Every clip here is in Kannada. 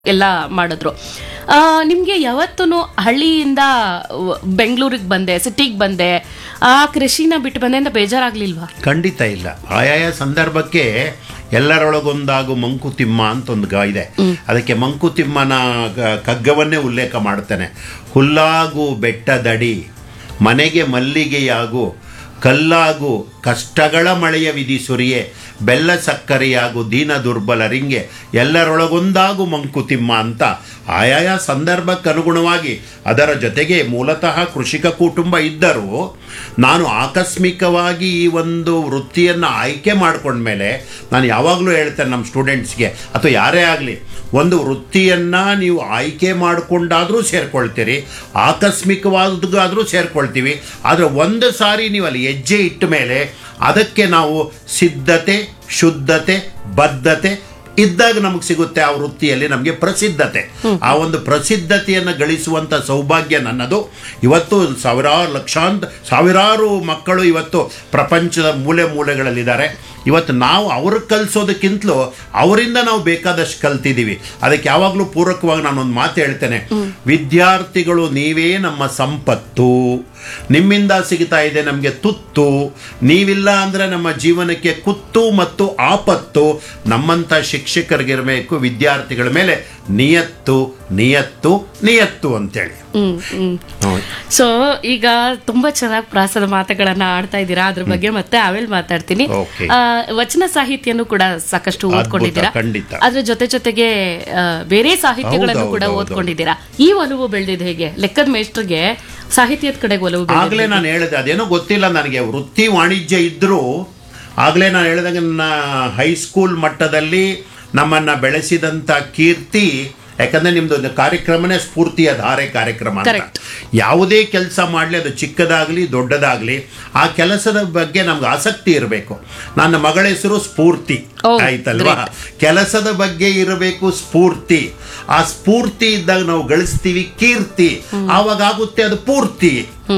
ಎಲ್ಲ ಮಾಡಿದ್ರು ಆ, ನಿಮ್ಗೆ ಯಾವತ್ತೂ ಹಳ್ಳಿಯಿಂದ ಬೆಂಗಳೂರಿಗೆ ಬಂದೆ ಸಿಟಿಗೆ ಬಂದೆ ಆ ಕೃಷಿನ ಬಿಟ್ಟು ಬಂದೆ ಅಂತ ಬೇಜಾರಾಗ್ಲಿಲ್ವಾ ಖಂಡಿತ ಇಲ್ಲ ಆಯಾಯ ಸಂದರ್ಭಕ್ಕೆ ಎಲ್ಲರೊಳಗೊಂದಾಗು ಮಂಕುತಿಮ್ಮ ಅಂತ ಒಂದು ಗ ಇದೆ ಅದಕ್ಕೆ ಮಂಕುತಿಮ್ಮನ ಗ- ಕಗ್ಗವನ್ನೇ ಉಲ್ಲೇಖ ಮಾಡ್ತಾನೆ ಹುಲ್ಲಾಗು ಬೆಟ್ಟದಡಿ ಮನೆಗೆ ಮಲ್ಲಿಗೆಯಾಗು ಕಲ್ಲಾಗು ಕಷ್ಟಗಳ ಮಳೆಯ ವಿಧಿ ಸುರಿಯೆ ಬೆಲ್ಲ ಸಕ್ಕರೆಯಾಗು ದೀನ ದುರ್ಬಲರಿಂಗೆ ಎಲ್ಲರೊಳಗೊಂದಾಗು ಮಂಕುತಿಮ್ಮ ಅಂತ ಆಯಾಯ ಸಂದರ್ಭಕ್ಕೆ ಅನುಗುಣವಾಗಿ ಅದರ ಜೊತೆಗೆ ಮೂಲತಃ ಕೃಷಿಕ ಕುಟುಂಬ ಇದ್ದರೂ ನಾನು ಆಕಸ್ಮಿಕವಾಗಿ ಈ ಒಂದು ವೃತ್ತಿಯನ್ನು ಆಯ್ಕೆ ಮಾಡ್ಕೊಂಡ್ಮೇಲೆ ನಾನು ಯಾವಾಗಲೂ ಹೇಳ್ತೇನೆ ನಮ್ಮ ಸ್ಟೂಡೆಂಟ್ಸ್ಗೆ ಅಥವಾ ಯಾರೇ ಆಗಲಿ ಒಂದು ವೃತ್ತಿಯನ್ನು ನೀವು ಆಯ್ಕೆ ಮಾಡಿಕೊಂಡಾದರೂ ಸೇರ್ಕೊಳ್ತೀರಿ ಆಕಸ್ಮಿಕವಾದಗಾದರೂ ಸೇರ್ಕೊಳ್ತೀವಿ ಆದರೆ ಒಂದು ಸಾರಿ ನೀವು ಅಲ್ಲಿ ಹೆಜ್ಜೆ ಇಟ್ಟ ಮೇಲೆ ಅದಕ್ಕೆ ನಾವು ಸಿದ್ಧತೆ ಶುದ್ಧತೆ ಬದ್ಧತೆ ಇದ್ದಾಗ ನಮಗೆ ಸಿಗುತ್ತೆ ಆ ವೃತ್ತಿಯಲ್ಲಿ ನಮಗೆ ಪ್ರಸಿದ್ಧತೆ ಆ ಒಂದು ಪ್ರಸಿದ್ಧತೆಯನ್ನು ಗಳಿಸುವಂಥ ಸೌಭಾಗ್ಯ ನನ್ನದು ಇವತ್ತು ಸಾವಿರಾರು ಲಕ್ಷಾಂತ ಸಾವಿರಾರು ಮಕ್ಕಳು ಇವತ್ತು ಪ್ರಪಂಚದ ಮೂಲೆ ಮೂಲೆಗಳಲ್ಲಿದ್ದಾರೆ ಇವತ್ತು ನಾವು ಅವ್ರಿಗೆ ಕಲಿಸೋದಕ್ಕಿಂತಲೂ ಅವರಿಂದ ನಾವು ಬೇಕಾದಷ್ಟು ಕಲ್ತಿದ್ದೀವಿ ಅದಕ್ಕೆ ಯಾವಾಗಲೂ ಪೂರಕವಾಗಿ ನಾನೊಂದು ಮಾತು ಹೇಳ್ತೇನೆ ವಿದ್ಯಾರ್ಥಿಗಳು ನೀವೇ ನಮ್ಮ ಸಂಪತ್ತು ನಿಮ್ಮಿಂದ ಸಿಗ್ತಾ ಇದೆ ನಮಗೆ ತುತ್ತು ನೀವಿಲ್ಲ ಅಂದರೆ ನಮ್ಮ ಜೀವನಕ್ಕೆ ಕುತ್ತು ಮತ್ತು ಆಪತ್ತು ನಮ್ಮಂಥ ಶಿಕ್ಷಕರಿಗಿರಬೇಕು ವಿದ್ಯಾರ್ಥಿಗಳ ಮೇಲೆ ನಿಯತ್ತು ನಿಯತ್ತು ನಿಯತ್ತು ಅಂತೇಳಿ ಹ್ಮ್ ಹ್ಮ್ ಹೌದು. ಸೊ ಈಗ ತುಂಬಾ ಚೆನ್ನಾಗಿ ಪ್ರಾಸದ ಮಾತುಗಳನ್ನ ಆಡ್ತಾ ಇದ್ದೀರಾ ಅದ್ರ ಬಗ್ಗೆ ಮತ್ತೆ ಆಮೇಲೆ ಮಾತಾಡ್ತೀನಿ Okay. ಆ, ವಚನ ಸಾಹಿತ್ಯನೂ ಕೂಡ ಸಾಕಷ್ಟು ಅದ್ಭುತ, ಓದ್ಕೊಂಡಿದ್ದೀರಾ ಖಂಡಿತ. ಅದ್ರ ಜೊತೆ ಜೊತೆಗೆ ಆ, ಬೇರೆ ಸಾಹಿತ್ಯಗಳನ್ನು ಹೌದು, ಕೂಡ ಹೌದು, ಹೌದು. ಓದ್ಕೊಂಡಿದ್ದೀರಾ ಈ ಒಲವು ಬೆಳೆದಿದ್ದು ಹೇಗೆ ಲೆಕ್ಕದ ಮೇಷ್ಟ್ರಿಗೆ ಸಾಹಿತ್ಯದ ಕಡೆಗೆ ಒಲವು ಆಗಲೇ ಬೆಳೆದಿದ್ದು ನಾನು ಹೇಳಿದೆ ಅದೇನೋ ಗೊತ್ತಿಲ್ಲ ನನಗೆ ವೃತ್ತಿ ವಾಣಿಜ್ಯ ಇದ್ದರೂ ಆಗಲೇ ನಾನು ಹೇಳಿದಾಗ ನನ್ನ ಹೈಸ್ಕೂಲ್ ಮಟ್ಟದಲ್ಲಿ ನಮ್ಮನ್ನು ಬೆಳೆಸಿದಂಥ ಕೀರ್ತಿ ಯಾಕಂದರೆ ನಿಮ್ಮದು ಒಂದು ಕಾರ್ಯಕ್ರಮನೇ ಸ್ಫೂರ್ತಿಯ ಧಾರೆ ಕಾರ್ಯಕ್ರಮ ಅಂತ Correct. ಯಾವುದೇ ಕೆಲಸ ಮಾಡಲಿ ಅದು ಚಿಕ್ಕದಾಗಲಿ ದೊಡ್ಡದಾಗಲಿ ಆ ಕೆಲಸದ ಬಗ್ಗೆ ನಮ್ಗೆ ಆಸಕ್ತಿ ಇರಬೇಕು ನನ್ನ ಮಗಳ ಹೆಸರು ಸ್ಫೂರ್ತಿ Oh, ಆಯ್ತಲ್ವಾ ಕೆಲಸದ ಬಗ್ಗೆ ಇರಬೇಕು ಸ್ಫೂರ್ತಿ ಆ ಸ್ಫೂರ್ತಿ ಇದ್ದಾಗ ನಾವು ಗಳಿಸ್ತೀವಿ ಕೀರ್ತಿ ಆವಾಗ ಆಗುತ್ತೆ ಅದು ಪೂರ್ತಿ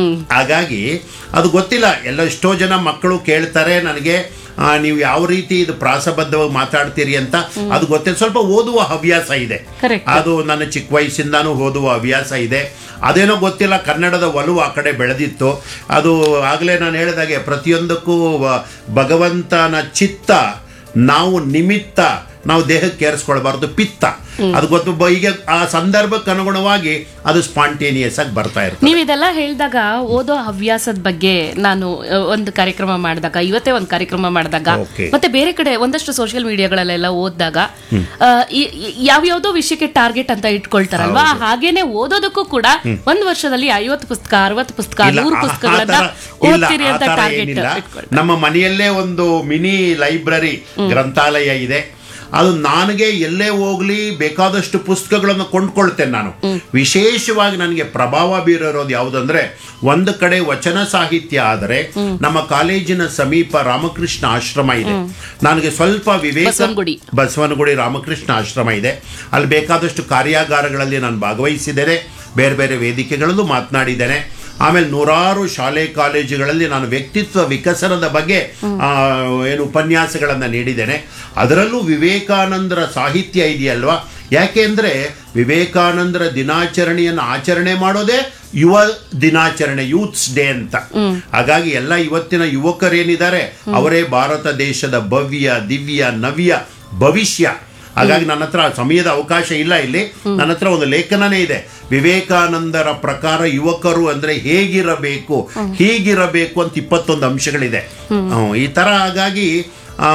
ಹಾಗಾಗಿ ಅದು ಗೊತ್ತಿಲ್ಲ ಎಲ್ಲ ಎಷ್ಟೋ ಜನ ಮಕ್ಕಳು ಕೇಳ್ತಾರೆ ನನಗೆ ಆ, ನೀವು ಯಾವ ರೀತಿ ಇದು ಪ್ರಾಸಬದ್ಧವಾಗಿ ಮಾತಾಡ್ತೀರಿ ಅಂತ ಅದು ಗೊತ್ತಿಲ್ಲ ಸ್ವಲ್ಪ ಓದುವ ಹವ್ಯಾಸ ಇದೆ Correct. ಅದು ನನ್ನ ಚಿಕ್ಕ ವಯಸ್ಸಿಂದಾನು ಓದುವ ಹವ್ಯಾಸ ಇದೆ ಅದೇನೋ ಗೊತ್ತಿಲ್ಲ ಕನ್ನಡದ ಒಲವು ಆ ಕಡೆ ಬೆಳೆದಿತ್ತು ಅದು ಆಗಲೇ ನಾನು ಹೇಳಿದಾಗೆ ಪ್ರತಿಯೊಂದಕ್ಕೂ ವ- ಭಗವಂತನ ಚಿತ್ತ ನಾವು ನಿಮಿತ್ತ ನಾವು ದೇಹಕ್ಕೆ ಏರಿಸ್ಕೊಳ್ಬಾರ್ದು ಪಿತ್ತ ಅದು ಗೊತ್ತು ಬ- ಈಗ ಆ ಸಂದರ್ಭಕ್ಕೆ ಅನುಗುಣವಾಗಿ ಅದು ಸ್ಪಾಂಟೇನಿಯಸ್ ಆಗಿ ಬರ್ತಾ ಇರ್ತದೆ ನೀವು ಇದೆಲ್ಲ ಹೇಳಿದಾಗ ಓದೋ ಹವ್ಯಾಸದ ಬಗ್ಗೆ ನಾನು ಅ, ಒಂದು ಕಾರ್ಯಕ್ರಮ ಮಾಡಿದಾಗ ಇವತ್ತೇ ಒಂದು ಕಾರ್ಯಕ್ರಮ ಮಾಡಿದಾಗ Okay. ಮತ್ತೆ ಬೇರೆ ಕಡೆ ಒಂದಷ್ಟು ಸೋಷಿಯಲ್ ಮೀಡಿಯಾಗಳಲ್ಲೆಲ್ಲ ಓದಿದಾಗ ಆ, ಈ- ಈ- ಯಾವ್ಯಾವ್ದೋ ವಿಷಯಕ್ಕೆ ಟಾರ್ಗೆಟ್ ಅಂತ ಇಟ್ಕೊಳ್ತಾರಲ್ವಾ ಹಾಗೇನೆ ಓದೋದಕ್ಕೂ ಕೂಡ ಒಂದ್ ವರ್ಷದಲ್ಲಿ ಐವತ್ತು ಪುಸ್ತಕ ಅರವತ್ತು ಪುಸ್ತಕ ಇಲ್ಲ, ನೂರು ಆ- ಆ ಪುಸ್ತಕಗಳನ್ನ ಥರ- ಇಲ್ಲ, ಓದ್ತೀರಿ ಆ ಅಂತ ಥರ ಟಾರ್ಗೆಟ್ ಏನಿಲ್ಲ. ಇಟ್ಕೊಳ್ತಾರೆ ನಮ್ಮ ಮನೆಯಲ್ಲೇ ಒಂದು ಮಿನಿ ಲೈಬ್ರರಿ ಗ್ರಂಥಾಲಯ ಇದೆ ಅದು ನನಗೆ ಎಲ್ಲೇ ಹೋಗ್ಲಿ ಬೇಕಾದಷ್ಟು ಪುಸ್ತಕಗಳನ್ನು ಕೊಂಡ್ಕೊಳ್ತೇನೆ ನಾನು ವಿಶೇಷವಾಗಿ ನನಗೆ ಪ್ರಭಾವ ಬೀರೋದು ಯಾವುದಂದ್ರೆ ಒಂದು ಕಡೆ ವಚನ ಸಾಹಿತ್ಯ ಆದರೆ ನಮ್ಮ ಕಾಲೇಜಿನ ಸಮೀಪ ರಾಮಕೃಷ್ಣ ಆಶ್ರಮ ಇದೆ ನನಗೆ ಸ್ವಲ್ಪ ವಿವೇಕ ಬಸವನಗುಡಿ. ಬಸವನಗುಡಿ ರಾಮಕೃಷ್ಣ ಆಶ್ರಮ ಇದೆ ಅಲ್ಲಿ ಬೇಕಾದಷ್ಟು ಕಾರ್ಯಾಗಾರಗಳಲ್ಲಿ ನಾನು ಭಾಗವಹಿಸಿದ್ದೇನೆ ಬೇರೆ ಬೇರೆ ವೇದಿಕೆಗಳಲ್ಲೂ ಮಾತನಾಡಿದ್ದೇನೆ ಆಮೇಲೆ ನೂರಾರು ಶಾಲೆ ಕಾಲೇಜುಗಳಲ್ಲಿ ನಾನು ವ್ಯಕ್ತಿತ್ವ ವಿಕಸನದ ಬಗ್ಗೆ ಆ, ಏನು ಉಪನ್ಯಾಸಗಳನ್ನು ನೀಡಿದ್ದೇನೆ ಅದರಲ್ಲೂ ವಿವೇಕಾನಂದರ ಸಾಹಿತ್ಯ ಇದೆಯಲ್ವಾ ಯಾಕೆಂದ್ರೆ ವಿವೇಕಾನಂದರ ದಿನಾಚರಣೆಯನ್ನು ಆಚರಣೆ ಮಾಡೋದೇ ಯುವ ದಿನಾಚರಣೆ ಯೂತ್ಸ್ ಡೇ ಅಂತ ಹಾಗಾಗಿ ಎಲ್ಲ ಇವತ್ತಿನ ಯುವಕರೇನಿದ್ದಾರೆ ಅವರೇ ಭಾರತ ದೇಶದ ಭವ್ಯ ದಿವ್ಯ ನವ್ಯ ಭವಿಷ್ಯ ಹಾಗಾಗಿ ನನ್ನ ಹತ್ರ ಸಮಯದ ಅವಕಾಶ ಇಲ್ಲ ಇಲ್ಲಿ ನನ್ನ ಹತ್ರ ಒಂದು ಲೇಖನನೇ ಇದೆ ವಿವೇಕಾನಂದರ ಪ್ರಕಾರ ಯುವಕರು ಅಂದ್ರೆ ಹೇಗಿರಬೇಕು ಹೀಗಿರಬೇಕು ಅಂತ ಇಪ್ಪತ್ತೊಂದು ಅಂಶಗಳಿದೆ ಹ್ಮ್, ಈ ತರ ಹಾಗಾಗಿ ಆ,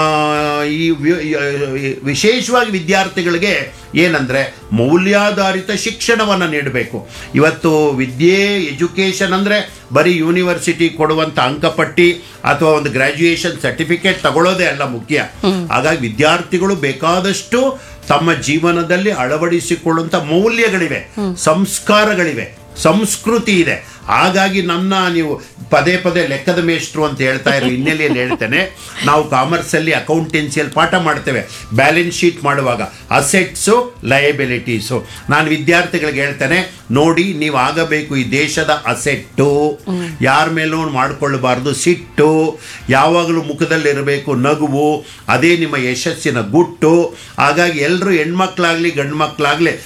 ಈ ವಿ- ಈ ವಿಶೇಷವಾಗಿ ವಿದ್ಯಾರ್ಥಿಗಳಿಗೆ ಏನಂದ್ರೆ ಮೌಲ್ಯಾಧಾರಿತ ಶಿಕ್ಷಣವನ್ನು ನೀಡಬೇಕು ಇವತ್ತು ವಿದ್ಯೆ ಎಜುಕೇಶನ್ ಅಂದ್ರೆ ಬರೀ ಯೂನಿವರ್ಸಿಟಿ ಕೊಡುವಂತ ಅಂಕಪಟ್ಟಿ ಅಥವಾ ಒಂದು ಗ್ರಾಜ್ಯುಯೇಷನ್ ಸರ್ಟಿಫಿಕೇಟ್ ತಗೊಳ್ಳೋದೇ ಅಲ್ಲ ಮುಖ್ಯ ಹಾಗಾಗಿ ವಿದ್ಯಾರ್ಥಿಗಳು ಬೇಕಾದಷ್ಟು ತಮ್ಮ ಜೀವನದಲ್ಲಿ ಅಳವಡಿಸಿಕೊಳ್ಳುವಂತ ಮೌಲ್ಯಗಳಿವೆ ಸಂಸ್ಕಾರಗಳಿವೆ ಸಂಸ್ಕೃತಿ ಇದೆ ಹಾಗಾಗಿ ನನ್ನ ನೀವು ಪದೇ ಪದೇ ಲೆಕ್ಕದ ಮೇಷ್ಟ್ರು ಅಂತ ಹೇಳ್ತಾ ಇರೋ ಹಿನ್ನೆಲೆಯಲ್ಲಿ ಹೇಳ್ತೇನೆ ನಾವು ಕಾಮರ್ಸಲ್ಲಿ ಅಕೌಂಟೆನ್ಸಿಯಲ್ಲಿ ಪಾಠ ಮಾಡ್ತೇವೆ ಬ್ಯಾಲೆನ್ಸ್ ಶೀಟ್ ಮಾಡುವಾಗ ಅಸೆಟ್ಸು ಲಯಬಿಲಿಟೀಸು ನಾನು ವಿದ್ಯಾರ್ಥಿಗಳಿಗೆ ಹೇಳ್ತೇನೆ ನೋಡಿ ನೀವು ಆಗಬೇಕು ಈ ದೇಶದ ಅಸೆಟ್ಟು ಯಾರ ಮೇಲೂ ಮಾಡಿಕೊಳ್ಳಬಾರ್ದು ಸಿಟ್ಟು ಯಾವಾಗಲೂ ಮುಖದಲ್ಲಿರಬೇಕು ನಗುವು ಅದೇ ನಿಮ್ಮ ಯಶಸ್ಸಿನ ಗುಟ್ಟು ಹಾಗಾಗಿ ಎಲ್ಲರೂ ಹೆಣ್ಮಕ್ಳಾಗ್ಲಿ ಗಂಡು ಮಕ್ಕಳಾಗ್ಲಿ